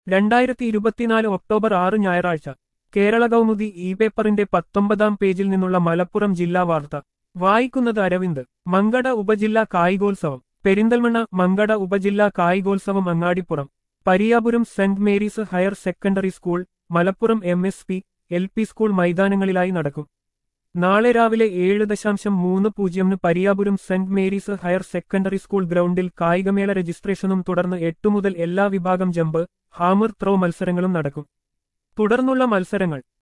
രണ്ടായിരത്തി ഇരുപത്തിനാല് ഒക്ടോബർ ആറ് ഞായറാഴ്ച കേരള കൗമുദി ഇ പേപ്പറിന്റെ പത്തൊമ്പതാം പേജിൽ നിന്നുള്ള മലപ്പുറം ജില്ലാ വാർത്ത വായിക്കുന്നത് അരവിന്ദ് മങ്കട ഉപജില്ലാ കായികോത്സവം പെരിന്തൽമണ്ണ മങ്കട ഉപജില്ലാ കായികോത്സവം Angadipuram Pariyapuram Saint Mary's higher secondary school Malappuram M S P L P school മൈതാനങ്ങളിലായി നടക്കും നാളെ രാവിലെ ഏഴ് ദശാംശം മൂന്ന് പൂജ്യമിന് Pariyapuram Saint Mary's higher secondary school ഗ്രൗണ്ടിൽ കായികമേള രജിസ്ട്രേഷനും തുടർന്ന് എട്ടു മുതൽ എല്ലാ വിഭാഗം ജമ്പ് ഹാമർ ത്രോ മത്സരങ്ങളും നടക്കും തുടർന്നുള്ള മത്സരങ്ങൾ